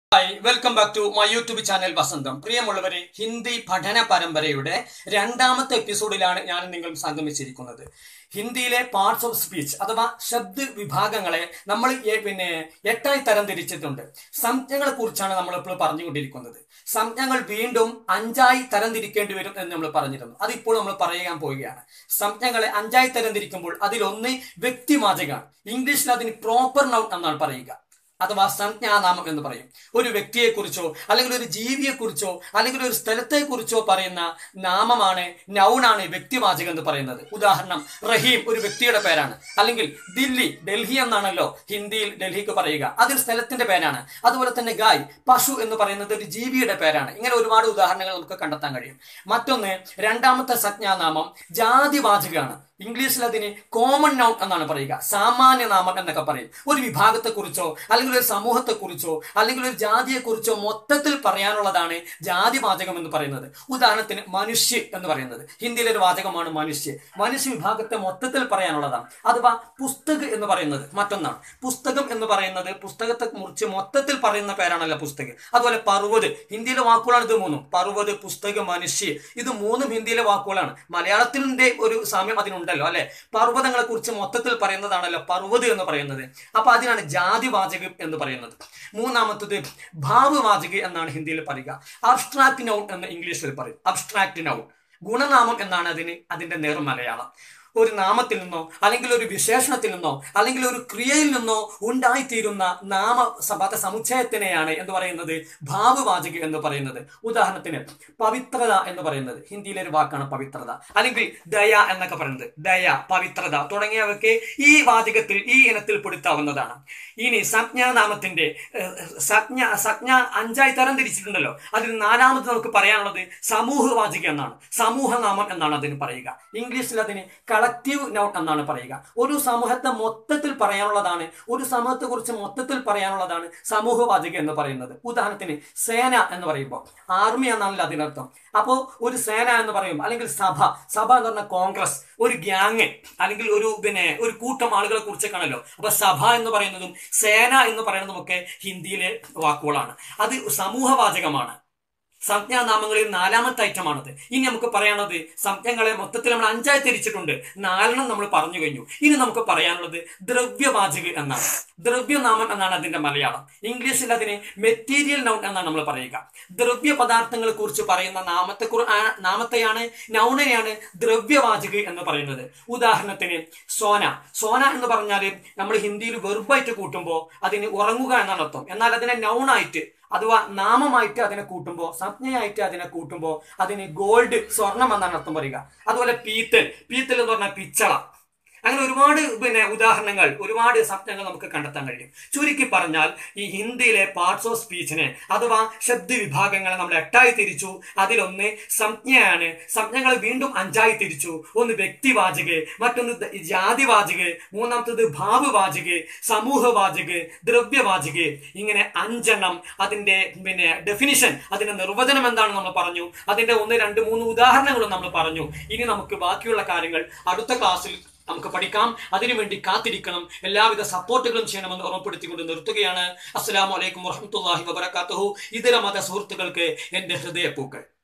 hi welcome back to my YouTube channel Vasantham പ്രിയമുള്ളവരെ ഹിന്ദി പഠന പരമ്പരയുടെ രണ്ടാമത്തെ എപ്പിസോഡിലാണ് ഞാൻ നിങ്ങൾ സംഗമിച്ചിരിക്കുന്നത് ഹിന്ദിയിലെ പാർട്സ് ഓഫ് സ്പീച്ച് അഥവാ ശബ്ദ വിഭാഗങ്ങളെ നമ്മൾ എ- പിന്നെ എട്ടായി തരം തിരിച്ചിട്ടുണ്ട് സംജ്ഞകളെ കുറിച്ചാണ് നമ്മൾ ഇപ്പോൾ പറഞ്ഞുകൊണ്ടിരിക്കുന്നത് സംജ്ഞകൾ വീണ്ടും അഞ്ചായി തരം തിരിക്കേണ്ടി വരും എന്ന് നമ്മൾ പറഞ്ഞിരുന്നു അതിപ്പോൾ നമ്മൾ പറയാൻ പോവുകയാണ് സംജ്ഞകളെ അഞ്ചായി തരം തിരിക്കുമ്പോൾ അതിലൊന്ന് വ്യക്തിവാചകമാണ് ഇംഗ്ലീഷിൽ അതിന് പ്രോപ്പർ നൗൺ എന്നാണ് പറയുക അഥവാ സംജ്ഞാനാമം എന്ന് പറയും ഒരു വ്യക്തിയെക്കുറിച്ചോ അല്ലെങ്കിൽ ഒരു ജീവിയെക്കുറിച്ചോ അല്ലെങ്കിൽ ഒരു സ്ഥലത്തെക്കുറിച്ചോ പറയുന്ന നാമമാണ് നൗണാണ് വ്യക്തിവാചകം എന്ന് പറയുന്നത് ഉദാഹരണം റഹീം ഒരു വ്യക്തിയുടെ പേരാണ് അല്ലെങ്കിൽ ദില്ലി ഡൽഹി എന്നാണല്ലോ ഹിന്ദിയിൽ ഡൽഹിക്ക് പറയുക അതൊരു സ്ഥലത്തിന്റെ പേരാണ് അതുപോലെ തന്നെ ഗായ് പശു എന്ന് പറയുന്നത് ഒരു ജീവിയുടെ പേരാണ് ഇങ്ങനെ ഒരുപാട് ഉദാഹരണങ്ങൾ നമുക്ക് കണ്ടെത്താൻ കഴിയും മറ്റൊന്ന് രണ്ടാമത്തെ സംജ്ഞാനാമം ജാതിവാചകമാണ് ഇംഗ്ലീഷിൽ അതിന് കോമൺ നൗൺ എന്നാണ് പറയുക സാമാന്യ നാമം എന്നൊക്കെ പറയും ഒരു വിഭാഗത്തെക്കുറിച്ചോ അല്ലെങ്കിൽ ഒരു സമൂഹത്തെക്കുറിച്ചോ അല്ലെങ്കിൽ ഒരു ജാതിയെക്കുറിച്ചോ മൊത്തത്തിൽ പറയാനുള്ളതാണ് ജാതി വാചകം എന്ന് പറയുന്നത് ഉദാഹരണത്തിന് മനുഷ്യ എന്ന് പറയുന്നത് ഹിന്ദിയിലെ ഒരു വാചകമാണ് മനുഷ്യ മനുഷ്യ വിഭാഗത്തെ മൊത്തത്തിൽ പറയാനുള്ളതാണ് അഥവാ പുസ്തക് എന്ന് പറയുന്നത് മറ്റൊന്നാണ് പുസ്തകം എന്ന് പറയുന്നത് പുസ്തകത്തെ കുറിച്ച് മൊത്തത്തിൽ പറയുന്ന പേരാണല്ലോ പുസ്തക് അതുപോലെ പർവ്വത് ഹിന്ദിയിലെ വാക്കുകളാണ് ഇത് മൂന്നും പർവ്വത് പുസ്തക മനുഷ്യ ഇത് മൂന്നും ഹിന്ദിയിലെ വാക്കുകളാണ് മലയാളത്തിന്റെ ഒരു സാമ്യം അതിനുണ്ടല്ലോ അല്ലെ പർവ്വതങ്ങളെ കുറിച്ച് മൊത്തത്തിൽ പറയുന്നതാണല്ലോ പർവ്വത് എന്ന് പറയുന്നത് അപ്പൊ അതിനാണ് ജാതിവാചകം എന്ന് പറയുന്നത് മൂന്നാമത്തത് ഭാവവാചക എന്നാണ് ഹിന്ദിയിൽ പറയുക അബ്സ്ട്രാക്ട് നൗൺ എന്ന് ഇംഗ്ലീഷിൽ പറയും അബ്സ്ട്രാക്ട് നൗൺ ഗുണനാമം എന്നാണ് അതിന് അതിന്റെ നേർ മലയാളം ഒരു നാമത്തിൽ നിന്നോ അല്ലെങ്കിൽ ഒരു വിശേഷണത്തിൽ നിന്നോ അല്ലെങ്കിൽ ഒരു ക്രിയയിൽ നിന്നോ ഉണ്ടായിത്തീരുന്ന നാമ പദ സമുച്ചയത്തിനെയാണ് എന്ന് പറയുന്നത് ഭാവവാചക എന്ന് പറയുന്നത് ഉദാഹരണത്തിന് പവിത്രത എന്ന് പറയുന്നത് ഹിന്ദിയിലെ ഒരു വാക്കാണ് പവിത്രത അല്ലെങ്കിൽ ദയ എന്നൊക്കെ പറയുന്നത് ദയ പവിത്രത തുടങ്ങിയവയൊക്കെ ഈ വാചകത്തിൽ ഈ ഇനത്തിൽ പെടുത്താവുന്നതാണ് ഇനി സംജ്ഞാനാമത്തിന്റെ ഏഹ്, സംജ്ഞ സംജ്ഞ അഞ്ചായി തരം തിരിച്ചിട്ടുണ്ടല്ലോ അതിൽ നാലാമത് നമുക്ക് പറയാനുള്ളത് സമൂഹവാചകം എന്നാണ് സമൂഹനാമം എന്നാണ് അതിന് പറയുക ഇംഗ്ലീഷിൽ അതിന് കളക്റ്റീവ് നൗൺ എന്നാണ് പറയുക ഒരു സമൂഹത്തെ മൊത്തത്തിൽ പറയാനുള്ളതാണ് ഒരു സമൂഹത്തെ കുറിച്ച് മൊത്തത്തിൽ പറയാനുള്ളതാണ് സമൂഹവാചകം എന്ന് പറയുന്നത് ഉദാഹരണത്തിന് സേന എന്ന് പറയുമ്പോൾ ആർമി എന്നാണല്ലോ അതിനർത്ഥം അപ്പോൾ ഒരു സേന എന്ന് പറയും അല്ലെങ്കിൽ സഭ സഭ എന്ന് പറഞ്ഞാൽ കോൺഗ്രസ് ഒരു ഗ്യാങ് അല്ലെങ്കിൽ ഒരു പിന്നെ ഒരു കൂട്ടം ആളുകളെ കുറിച്ചൊക്കെയാണല്ലോ അപ്പൊ സഭ എന്ന് പറയുന്നതും സേന എന്ന് പറയുന്നതുമൊക്കെ ഹിന്ദിയിലെ വാക്കുകളാണ് അത് സമൂഹവാചകമാണ് സംജ്ഞാനാമങ്ങളിൽ നാലാമത്തെ ഐറ്റമാണത് ഇനി നമുക്ക് പറയാനുള്ളത് സംജ്ഞകളെ മൊത്തത്തിൽ നമ്മൾ അഞ്ചായി തിരിച്ചിട്ടുണ്ട് നാലെണ്ണം നമ്മൾ പറഞ്ഞു കഴിഞ്ഞു ഇനി നമുക്ക് പറയാനുള്ളത് ദ്രവ്യവാചക എന്നാണ് ദ്രവ്യനാമം എന്നാണ് അതിന്റെ മലയാളം ഇംഗ്ലീഷിൽ അതിന് മെറ്റീരിയൽ നൗൺ എന്നാണ് നമ്മൾ പറയുക ദ്രവ്യ പദാർത്ഥങ്ങളെ കുറിച്ച് പറയുന്ന നാമത്തെ കുറി- ആ നാമത്തെയാണ് നൗണിനെയാണ് ദ്രവ്യവാചക എന്ന് പറയുന്നത് ഉദാഹരണത്തിന് സോന സോന എന്ന് പറഞ്ഞാൽ നമ്മൾ ഹിന്ദിയിൽ വെറുബായിട്ട് കൂട്ടുമ്പോൾ അതിന് ഉറങ്ങുക എന്നാണ് അർത്ഥം എന്നാൽ അതിനെ നൗണായിട്ട് അഥവാ നാമമായിട്ട് അതിനെ കൂട്ടുമ്പോൾ സംജ്ഞയായിട്ട് അതിനെ കൂട്ടുമ്പോൾ അതിന് ഗോൾഡ് സ്വർണം എന്നാണ് അർത്ഥം പറയുക അതുപോലെ പീത്തൽ പീത്തൽ എന്ന് പറഞ്ഞാൽ പിച്ചള അങ്ങനെ ഒരുപാട് പിന്നെ ഉദാഹരണങ്ങൾ ഒരുപാട് സംജ്ഞകൾ നമുക്ക് കണ്ടെത്താൻ കഴിയും ചുരുക്കി പറഞ്ഞാൽ ഈ ഹിന്ദിയിലെ പാർട്സ് ഓഫ് സ്പീച്ചിനെ അഥവാ ശബ്ദ വിഭാഗങ്ങളെ നമ്മൾ എട്ടായി തിരിച്ചു അതിലൊന്ന് സംജ്ഞയാണ് സംജ്ഞകൾ വീണ്ടും അഞ്ചായി തിരിച്ചു ഒന്ന് വ്യക്തിവാചക മറ്റൊന്ന് ദ- ജാതിവാചക മൂന്നാമത്തത് ഭാവവാചക സമൂഹവാചക ദ്രവ്യവാചക ഇങ്ങനെ അഞ്ചെണ്ണം അതിന്റെ പിന്നെ ഡെഫിനിഷൻ അതിന്റെ നിർവചനം എന്താണെന്ന് നമ്മൾ പറഞ്ഞു അതിന്റെ ഒന്ന് രണ്ട് മൂന്ന് ഉദാഹരണങ്ങളും നമ്മൾ പറഞ്ഞു ഇനി നമുക്ക് ബാക്കിയുള്ള കാര്യങ്ങൾ അടുത്ത ക്ലാസ്സിൽ നമുക്ക് പഠിക്കാം അതിനുവേണ്ടി കാത്തിരിക്കണം എല്ലാവിധ സപ്പോർട്ടുകളും ചെയ്യണമെന്ന് ഓർമ്മപ്പെടുത്തിക്കൊണ്ട് നിർത്തുകയാണ് അസ്സലാമു അലൈക്കും വറഹ്മത്തുള്ളാഹി വബറകാതുഹു ഇതര മത സുഹൃത്തുക്കൾക്ക് എന്റെ ഹൃദയപ്പൂക്കൾ